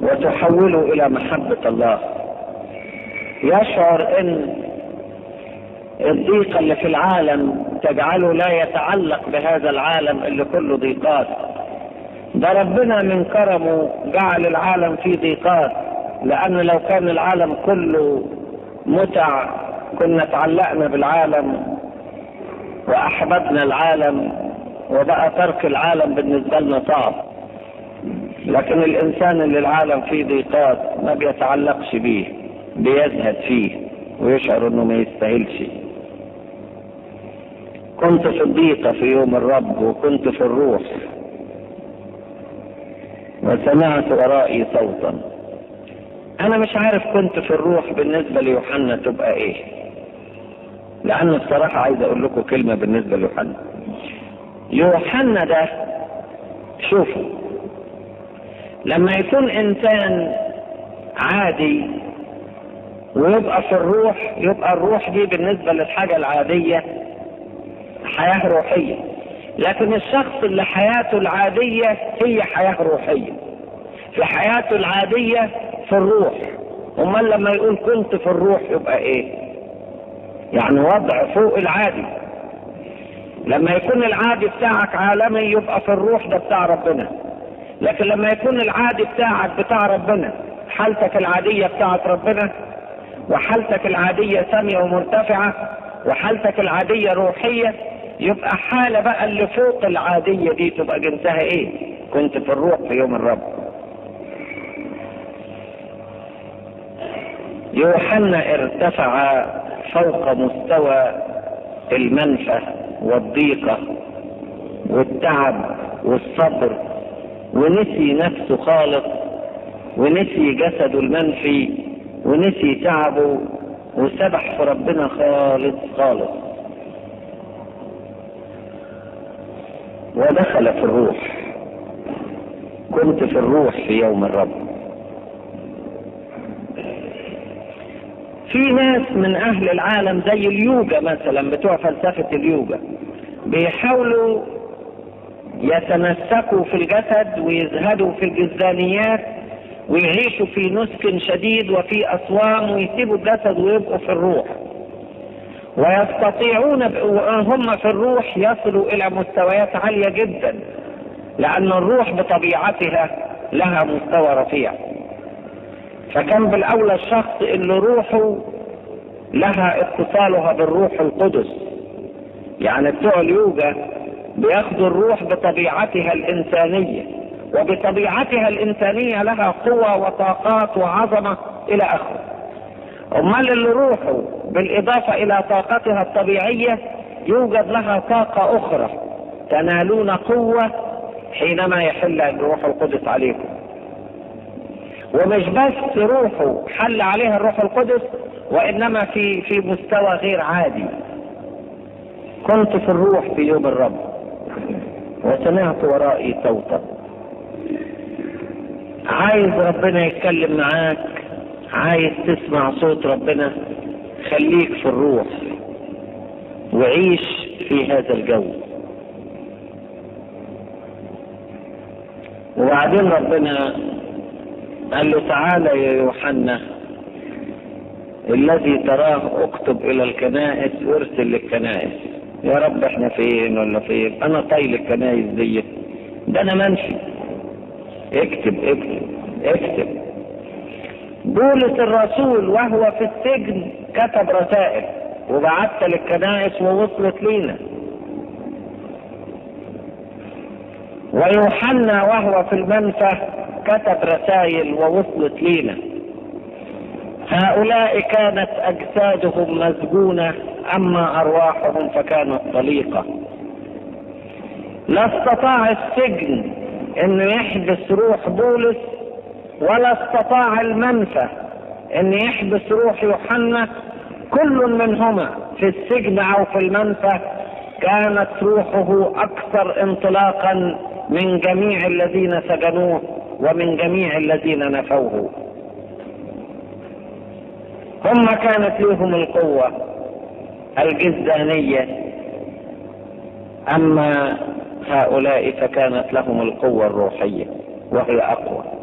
وتحوله الى محبة الله يشعر ان الضيقة اللي في العالم تجعله لا يتعلق بهذا العالم اللي كله ضيقات ده ربنا من كرمه جعل العالم فيه ضيقات لأن لو كان العالم كله متع كنا تعلقنا بالعالم وأحببنا العالم وبقى ترك العالم بالنسبة لنا صعب لكن الإنسان اللي العالم فيه ضيقات ما بيتعلقش بيه بيزهد فيه ويشعر انه ما يستاهلش كنت في الضيقة في يوم الرب وكنت في الروح وسمعت ورائي صوتا انا مش عارف كنت في الروح بالنسبة ليوحنا تبقى ايه لان الصراحة عايز اقول لكم كلمة بالنسبة ليوحنا يوحنا ده شوفوا لما يكون انسان عادي ويبقى في الروح يبقى الروح دي بالنسبة للحاجة العادية حياة روحية لكن الشخص اللي حياته العادية هي حياة روحية في حياته العادية في الروح امال لما يقول كنت في الروح يبقى ايه يعني وضع فوق العادي لما يكون العادي بتاعك عالمي يبقى في الروح ده بتاع ربنا لكن لما يكون العادي بتاعك بتاع ربنا حالتك العادية بتاعت ربنا وحالتك العادية سامية ومرتفعة وحالتك العادية روحية يبقى حالة بقى اللي فوق العادية دي تبقى جنسها ايه كنت في الروح في يوم الرب يوحنا ارتفع فوق مستوى المنفى والضيقة والتعب والصبر ونسي نفسه خالص ونسي جسده المنفي ونسي تعبه وسبح في ربنا خالص خالص ودخل في الروح كنت في الروح في يوم الرب في ناس من اهل العالم زي اليوجا مثلا بتوع فلسفة اليوجا بيحاولوا يتمسكوا في الجسد ويزهدوا في الجزدانيات ويعيشوا في نسك شديد وفي أصوام ويسيبوا الجسد ويبقوا في الروح ويستطيعون هم في الروح يصلوا إلى مستويات عالية جدا لأن الروح بطبيعتها لها مستوى رفيع فكان بالأولى الشخص اللي روحه لها اتصالها بالروح القدس يعني بتوع اليوجا بياخدوا الروح بطبيعتها الإنسانية وبطبيعتها الإنسانية لها قوة وطاقات وعظمة إلى آخره أمال اللي روحه بالإضافة إلى طاقتها الطبيعية يوجد لها طاقة أخرى تنالون قوة حينما يحل الروح القدس عليكم ومش بس روحه حل عليها الروح القدس وإنما في في مستوى غير عادي كنت في الروح في يوم الرب وسمعت ورائي صوتا عايز ربنا يتكلم معاك عايز تسمع صوت ربنا خليك في الروح وعيش في هذا الجو وبعدين ربنا قال له تعالى يا يوحنا الذي تراه اكتب الى الكنائس وارسل للكنائس يا رب احنا فين ولا فين انا طايل الكنائس ديت ده انا منفي اكتب اكتب اكتب بولس الرسول وهو في السجن كتب رسائل وبعت للكنائس ووصلت لينا ويوحنا وهو في المنفى كتب رسائل ووصلت لينا هؤلاء كانت اجسادهم مسجونه اما ارواحهم فكانت طليقه لا استطاع السجن انه يحبس روح بولس ولا استطاع المنفى ان يحبس روح يوحنا كل منهما في السجن او في المنفى كانت روحه اكثر انطلاقا من جميع الذين سجنوه ومن جميع الذين نفوه هم كانت لهم القوة الجزدانية أما هؤلاء فكانت لهم القوة الروحية وهي أقوى